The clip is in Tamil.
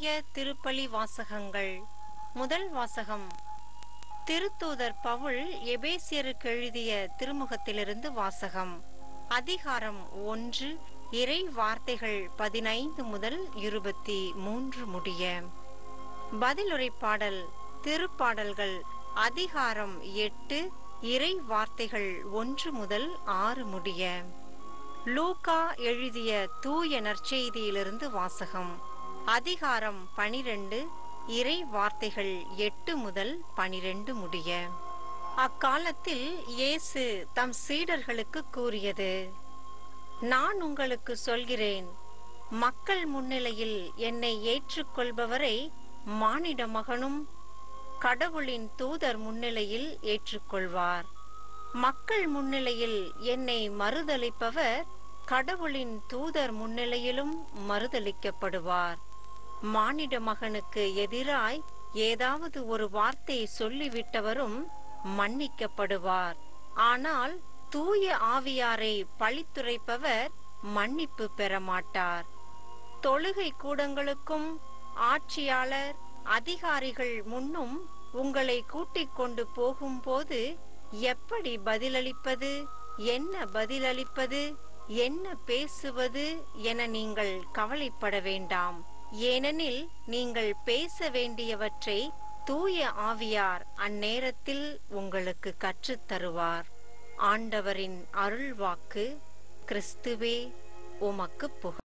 இன்றைய திருப்பலி வாசகங்கள் முதல் வாசகம் திருத்தூதர் பவுல் எபேசியருக்கு எழுதிய திருமுகத்திலிருந்து வாசகம் அதிகாரம் ஒன்று இறை வார்த்தைகள் பதினைந்து முதல் இருபத்தி மூன்று முடிய பதிலுரை பாடல் திருப்பாடல்கள் அதிகாரம் எட்டு இறை வார்த்தைகள் ஒன்று முதல் ஆறு முடிய லூகா எழுதிய தூய நற்செய்தியிலிருந்து வாசகம் அதிகாரம் பனிரெண்டு இறை வார்த்தைகள் எட்டு முதல் பனிரெண்டு முடிய அக்காலத்தில் இயேசு தம் சீடர்களுக்கு கூறியது நான் உங்களுக்கு சொல்கிறேன் மக்கள் முன்னிலையில் என்னை ஏற்றுக்கொள்பவரை மானிட மகனும் கடவுளின் தூதர் முன்னிலையில் ஏற்றுக்கொள்வார் மக்கள் முன்னிலையில் என்னை மறுதலிப்பவர் கடவுளின் தூதர் முன்னிலையிலும் மறுதலிக்கப்படுவார் மானிட மகனுக்கு எதிராய் ஏதாவது ஒரு வார்த்தை சொல்லிவிட்டவரும் மன்னிக்கப்படுவார் ஆனால் தூய ஆவியாரை பழித்துரைப்பவர் மன்னிப்பு பெற மாட்டார் தொழுகை கூடங்களுக்கும் ஆட்சியாளர் அதிகாரிகள் முன்னும் உங்களை கூட்டிக் கொண்டு போகும்போது எப்படி பதிலளிப்பது என்ன பதிலளிப்பது என்ன பேசுவது என நீங்கள் கவலைப்பட வேண்டாம் ஏனெனில் நீங்கள் பேச வேண்டியவற்றை தூய ஆவியார் அந்நேரத்தில் உங்களுக்கு கற்றுத் தருவார் ஆண்டவரின் அருள்வாக்கு கிறிஸ்துவே உமக்கு புகழ்